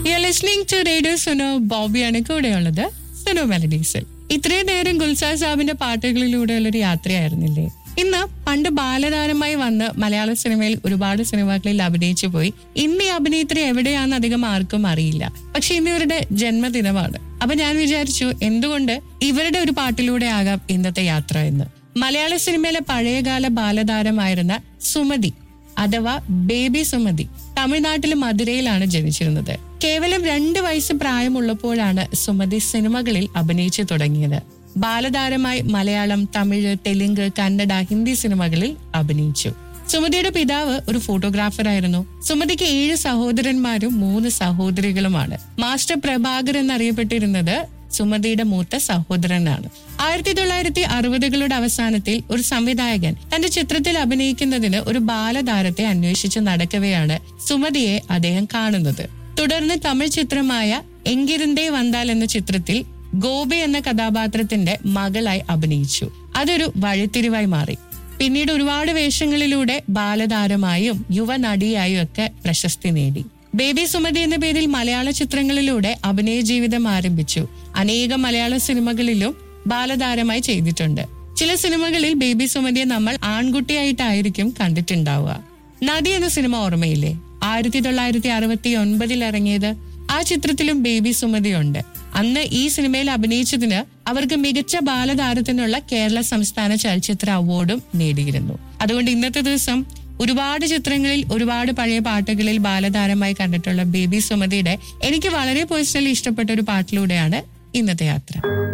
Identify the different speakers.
Speaker 1: U are listening to radio Suno ബോബിയാണ് കൂടെയുള്ളത് സുനോ മെലഡീസിൽ ഇത്രയും നേരം ഗുൽസാർ സാബിന്റെ പാട്ടുകളിലൂടെയുള്ള ഒരു യാത്രയായിരുന്നില്ലേ ഇന്ന് പണ്ട് ബാലതാരമായി വന്ന് മലയാള സിനിമയിൽ ഒരുപാട് സിനിമകളിൽ അഭിനയിച്ചു പോയി ഇന്ന് ഈ അഭിനേത്രി എവിടെയാണെന്ന് അധികം ആർക്കും അറിയില്ല പക്ഷെ ഇന്ന് ഇവരുടെ ജന്മദിനമാണ് അപ്പൊ ഞാൻ വിചാരിച്ചു എന്തുകൊണ്ട് ഇവരുടെ ഒരു പാട്ടിലൂടെ ആകാം ഇന്നത്തെ യാത്ര എന്ന് മലയാള സിനിമയിലെ പഴയകാല ബാലതാരമായിരുന്ന സുമതി അഥവാ ബേബി സുമതി തമിഴ്നാട്ടിലെ മധുരയിലാണ് ജനിച്ചിരുന്നത് കേവലം രണ്ട് വയസ്സ് പ്രായമുള്ളപ്പോഴാണ് സുമതി സിനിമകളിൽ അഭിനയിച്ചു തുടങ്ങിയത് ബാലതാരമായി മലയാളം തമിഴ് തെലുങ്ക് കന്നഡ ഹിന്ദി സിനിമകളിൽ അഭിനയിച്ചു സുമതിയുടെ പിതാവ് ഒരു ഫോട്ടോഗ്രാഫറായിരുന്നു സുമതിക്ക് ഏഴ് സഹോദരന്മാരും മൂന്ന് സഹോദരികളുമാണ് മാസ്റ്റർ പ്രഭാകർ എന്നറിയപ്പെട്ടിരുന്നത് സുമതിയുടെ മൂത്ത സഹോദരനാണ് ആയിരത്തി തൊള്ളായിരത്തി അറുപതുകളുടെ അവസാനത്തിൽ ഒരു സംവിധായകൻ തന്റെ ചിത്രത്തിൽ അഭിനയിക്കുന്നതിന് ഒരു ബാലതാരത്തെ അന്വേഷിച്ച് നടക്കവെയാണ് സുമതിയെ അദ്ദേഹം കാണുന്നത് തുടർന്ന് തമിഴ് ചിത്രമായ എങ്കിരുന്തേ വന്താൽ എന്ന ചിത്രത്തിൽ ഗോപി എന്ന കഥാപാത്രത്തിന്റെ മകളായി അഭിനയിച്ചു അതൊരു വഴിത്തിരിവായി മാറി പിന്നീട് ഒരുപാട് വേഷങ്ങളിലൂടെ ബാലതാരമായും യുവനടിയായും ഒക്കെ പ്രശസ്തി നേടി ബേബി സുമതി എന്ന പേരിൽ മലയാള ചിത്രങ്ങളിലൂടെ അഭിനയ ജീവിതം ആരംഭിച്ചു അനേകം മലയാള സിനിമകളിലും ബാലതാരമായി ചെയ്തിട്ടുണ്ട് ചില സിനിമകളിൽ ബേബി സുമതിയെ നമ്മൾ ആൺകുട്ടിയായിട്ടായിരിക്കും കണ്ടിട്ടുണ്ടാവുക നദി എന്ന സിനിമ ഓർമ്മയില്ലേ ആയിരത്തി തൊള്ളായിരത്തി അറുപത്തി ഒൻപതിൽ ഇറങ്ങിയത് ആ ചിത്രത്തിലും ബേബി സുമതിയുണ്ട് അന്ന് ഈ സിനിമയിൽ അഭിനയിച്ചതിന് അവർക്ക് മികച്ച ബാലതാരത്തിനുള്ള കേരള സംസ്ഥാന ചലച്ചിത്ര അവാർഡും നേടിയിരുന്നു അതുകൊണ്ട് ഇന്നത്തെ ദിവസം ഒരുപാട് ചിത്രങ്ങളിൽ ഒരുപാട് പഴയ പാട്ടുകളിൽ ബാലതാരമായി കണ്ടിട്ടുള്ള ബേബി സുമതിയുടെ എനിക്ക് വളരെ പേഴ്സണലി ഇഷ്ടപ്പെട്ട ഒരു പാട്ടിലൂടെയാണ് ഇന്നത്തെ യാത്ര